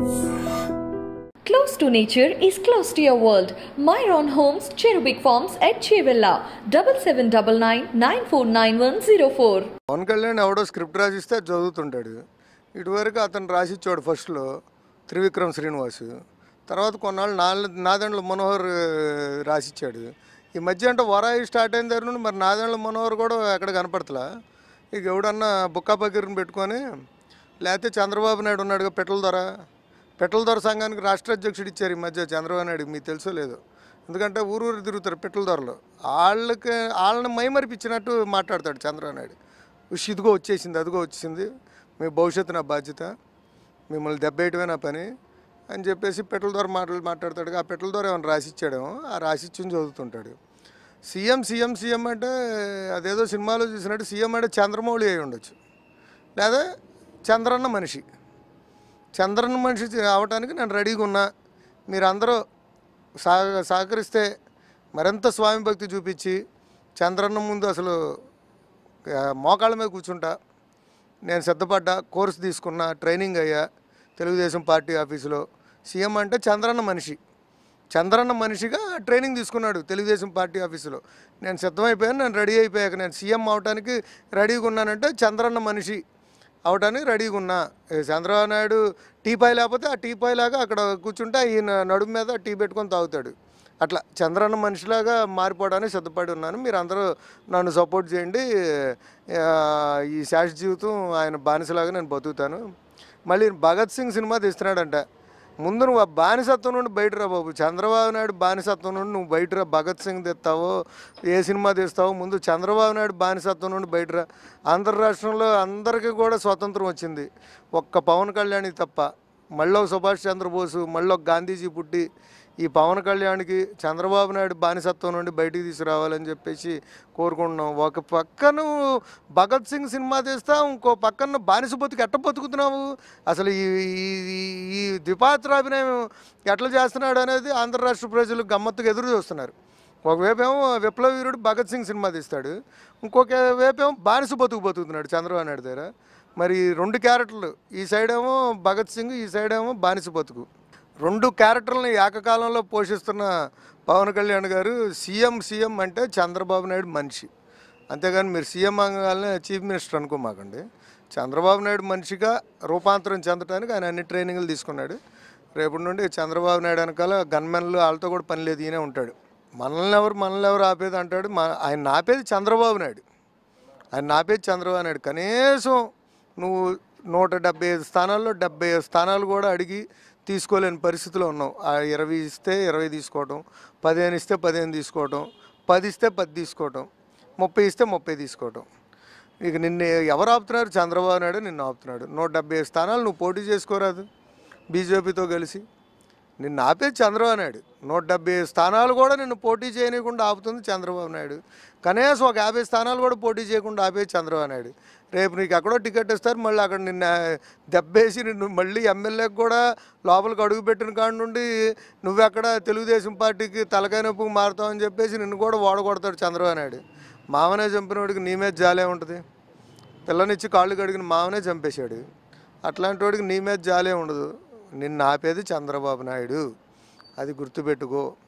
Close to nature is close to your world. Myron Homes, Cherubic Farms at Chevilla, double seven double nine nine four nine one zero four. Pawan Kalyan ఎవడో script రాసిస్తే అది చదువుతుంటాడు ఇటువరకు అతను రాసిచ్చాడు ఫస్ట్లో త్రివిక్రమ్ శ్రీనివాస్ తర్వాత కొన్నాళ్ళు నా నాదెండ్ల మనోహర్ ఆ, రాసిచ్చాడు ఈ మధ్య అంటే వరాయి స్టార్ట్ అయిన దగ్గర నుండి మరి నాదెండ్ల మనోహర్ కూడా ఎక్కడ కనపడతలా ఇక ఎవడన్నా బుక్కా పకీర్ని పెట్టుకొని లేకపోతే చంద్రబాబు నాయుడు ఉన్నాడుగా పెట్రోల్ ధర పెట్రోల్ ధర సంఘానికి రాష్ట్ర అధ్యక్షుడు ఇచ్చారు ఈ మధ్య చంద్రబాబు నాయుడు మీకు తెలుసో లేదో ఎందుకంటే ఊరు ఊరు తిరుగుతారు పెట్రోల్ ధరలు వాళ్ళకి వాళ్ళని మైమరిపించినట్టు మాట్లాడతాడు చంద్రబాబు నాయుడు ఉష్ ఇదిగో వచ్చేసింది అదిగో వచ్చేసింది మీ భవిష్యత్తు నా బాధ్యత మిమ్మల్ని దెబ్బేయటమే నా పని అని చెప్పేసి పెట్రోల్ ధర మాటలు మాట్లాడతాడు ఆ పెట్రోల్ ధర ఏమైనా రాసిచ్చాడేమో ఆ రాసిచ్చింది చదువుతుంటాడు సీఎం సీఎం సీఎం అంటే అదేదో సినిమాలో చూసినట్టు సీఎం అంటే చంద్రమౌళి అయి ఉండొచ్చు లేదా చంద్రన్న మనిషి చంద్రన్న మనిషి అవడానికి నేను రెడీగా ఉన్నా మీరందరూ సహ సహకరిస్తే మరింత స్వామి భక్తి చూపించి చంద్రన్న ముందు అసలు ఆ, మోకాళ్ళ మీద కూర్చుంటా నేను సిద్ధపడ్డా కోర్సు తీసుకున్నా ట్రైనింగ్ అయ్యా తెలుగుదేశం పార్టీ ఆఫీసులో సీఎం అంటే చంద్రన్న మనిషి చంద్రన్న మనిషిగా ట్రైనింగ్ తీసుకున్నాడు తెలుగుదేశం పార్టీ ఆఫీసులో నేను సిద్ధమైపోయాను నేను రెడీ అయిపోయాక నేను సీఎం అవడానికి రెడీగా ఉన్నానంటే చంద్రన్న మనిషి అవడానికి రెడీగా ఉన్నా ఏ చంద్రబాబు నాయుడు టీ పాయ్ లేకపోతే ఆ టీ పాయ్ లాగా అక్కడ కూర్చుంటే ఈయన నడుము మీద టీ పెట్టుకొని తాగుతాడు అట్లా చంద్రన్న మనిషిలాగా మారిపోవడానికి సిద్ధపడి ఉన్నాను మీరు అందరూ నన్ను సపోర్ట్ చేయండి ఆ, ఈ శాశ్వత జీవితం ఆయన బానిసలాగా నేను బతుకుతాను మళ్ళీ భగత్ సింగ్ సినిమా తీస్తున్నాడంట ముందు నువ్వు ఆ బానిసత్వం నుండి బయటరా బాబు చంద్రబాబు నాయుడు బానిసత్వం నుండి నువ్వు బయటరా భగత్ సింగ్ తెస్తావో ఏ సినిమా తీస్తావో ముందు చంద్రబాబు నాయుడు బానిసత్వం నుండి బయటరా ఆంధ్ర రాష్ట్రంలో అందరికీ కూడా స్వాతంత్రం వచ్చింది ఒక్క పవన్ కళ్యాణ్కి తప్ప మళ్ళీ ఒక సుభాష్ చంద్రబోసు మళ్ళీ ఒక గాంధీజీ పుట్టి ఈ పవన్ కళ్యాణ్కి చంద్రబాబు నాయుడు బానిసత్వం నుండి బయటికి తీసుకురావాలని చెప్పేసి కోరుకుంటున్నాం ఒక పక్కన భగత్ సింగ్ సినిమా తీస్తా ఇంకో పక్కన బానిస బతుకు ఎట్ట బతుకుతున్నావు అసలు ఈ ఈ- ఈ- ఈ ద్విపాత్రాభినయం ఎట్లా చేస్తున్నాడు అనేది ఆంధ్ర రాష్ట్ర ప్రజలు గమ్మత్తుగా ఎదురు చూస్తున్నారు ఒకవైపేమో విప్లవ వీరుడు భగత్ సింగ్ సినిమా తీస్తాడు ఇంకొక వైపేమో బానిస బతుకు బతుకుతున్నాడు చంద్రబాబు నాయుడు దగ్గర మరి రెండు క్యారెక్టర్లు ఈ సైడ్ ఏమో భగత్ సింగ్ ఈ సైడ్ ఏమో బానిస బతుకు రెండు క్యారెక్టర్లను ఏకకాలంలో పోషిస్తున్న పవన్ కళ్యాణ్ గారు సీఎం సీఎం అంటే చంద్రబాబు నాయుడు మనిషి అంతేగాని మీరు సీఎం అనగానే చీఫ్ మినిస్టర్ అనుకోమాకండి చంద్రబాబు నాయుడు మనిషిగా రూపాంతరం చెందడానికి ఆయన అన్ని ట్రైనింగ్లు తీసుకున్నాడు రేపటి నుండి చంద్రబాబు నాయుడు వెనకాల గన్మెన్లు వాళ్ళతో కూడా పని లేదు ఈయనే ఉంటాడు మనల్ని ఎవరు మనల్ని ఎవరు ఆపేది అంటాడు మన ఆయన ఆపేది చంద్రబాబు నాయుడు ఆయన నాపేది చంద్రబాబు నాయుడు కనీసం నువ్వు నూట డెబ్బై ఐదు స్థానాల్లో డెబ్బై ఐదు స్థానాలు కూడా అడిగి తీసుకోలేని పరిస్థితిలో ఉన్నావు ఆ ఇరవై ఇస్తే ఇరవై తీసుకోవటం పదిహేను ఇస్తే పదిహేను తీసుకోవటం పది ఇస్తే పది తీసుకోవటం ముప్పై ఇస్తే ముప్పై తీసుకోవటం ఇక నిన్ను ఎవరు ఆపుతున్నారు చంద్రబాబు నాయుడు నిన్ను ఆపుతున్నాడు నూట డెబ్బై ఐదు స్థానాలు నువ్వు పోటీ చేసుకోరాదు బీజేపీతో కలిసి నిన్ను ఆపేది చంద్రబాబు నాయుడు నూట డెబ్బై ఐదు స్థానాలు కూడా నిన్ను పోటీ చేయకుండా ఆపుతుంది చంద్రబాబు నాయుడు కనీసం ఒక యాభై స్థానాలు కూడా పోటీ చేయకుండా ఆపేది చంద్రబాబు నాయుడు రేపు నీకు ఎక్కడో టికెట్ ఇస్తారు మళ్ళీ అక్కడ నిన్న దెబ్బేసి నిన్ను మళ్ళీ ఎమ్మెల్యేకి కూడా లోపలికి అడుగు పెట్టిన కాడ నుండి నువ్వెక్కడ తెలుగుదేశం పార్టీకి తలకాయ నొప్పుకు మారుతావని చెప్పేసి నిన్ను కూడా ఓడగొడతాడు చంద్రబాబు నాయుడు మామనే చంపినోడికి నీ మీద జాలే ఉంటుంది పిల్లనిచ్చి కాళ్ళు కడిగిన మామనే చంపేశాడు అట్లాంటి వాడికి నీ మీద జాలే ఉండదు నిన్ను ఆపేది చంద్రబాబు నాయుడు అది గుర్తుపెట్టుకో